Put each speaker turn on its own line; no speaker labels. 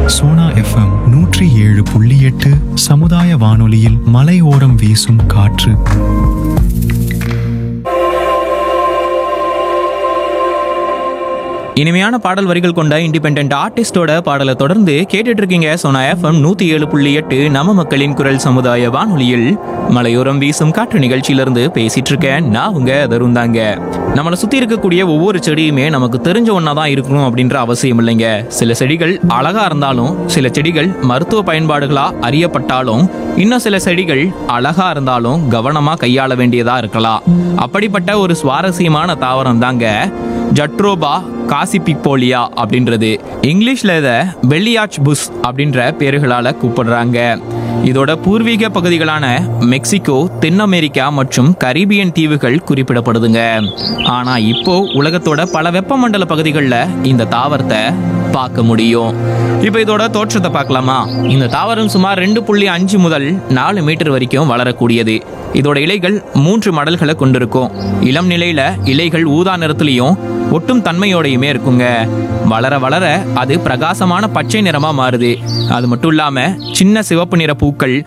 Sona FM நூற்றி ஏழு புள்ளி எட்டு சமுதாய வானொலியில் மலையோரம் வீசும் காற்று
இனிமையான பாடல் வரிகள் கொண்ட இண்டிபெண்ட் ஆர்டிஸ்டோட பாடலை தொடர்ந்து கேட்டுட்டு இருக்கீங்க சோனா எஃப்எம் நூத்தி ஏழு புள்ளி எட்டு நம்ம மக்களின் குரல் சமுதாய வானொலியில் மலையோரம் வீசும் காற்று நிகழ்ச்சியிலிருந்து பேசிட்டு இருக்கேன் நான் உங்க தருந்தாங்க நம்மளை சுத்தி இருக்கக்கூடிய ஒவ்வொரு செடியுமே நமக்கு தெரிஞ்ச ஒன்றா தான் இருக்கணும் அப்படின்ற அவசியம் இல்லைங்க சில செடிகள் அழகா இருந்தாலும் சில செடிகள் மருத்துவ பயன்பாடுகளா அறியப்பட்டாலும் இன்னும் சில செடிகள் அழகா இருந்தாலும் கவனமா கையாள வேண்டியதா இருக்கலாம் அப்படிப்பட்ட ஒரு சுவாரஸ்யமான தாவரம் தாங்க ஜட்ரோபா காசிபிப்போலியா அப்படின்றது இங்கிலீஷ்ல இதை பெல்லியாச் புஷ் அப்படின்ற பேர்களால கூப்பிடுறாங்க இதோட பூர்வீக பகுதிகளான மெக்சிகோ தென் அமெரிக்கா மற்றும் கரீபியன் தீவுகள் குறிப்பிடப்படுதுங்க ஆனா இப்போ உலகத்தோட பல வெப்பமண்டல பகுதிகளில் இந்த தாவரத்தை பார்க்க முடியும் இப்போ இதோட தோற்றத்தை பார்க்கலாமா இந்த தாவரம் சுமார் ரெண்டு புள்ளி அஞ்சு முதல் நாலு மீட்டர் வரைக்கும் வளரக்கூடியது இதோட இலைகள் மூன்று மடல்களை கொண்டிருக்கும் இளம் நிலையில இலைகள் ஊதா நிறத்துலயும் ஒட்டும் தன்மையோடையுமே இருக்குங்க வளர வளர அது பிரகாசமான பச்சை நிறமா மாறுது அது மட்டும் இல்லாம சின்ன சிவப்பு நிற பூக்கள்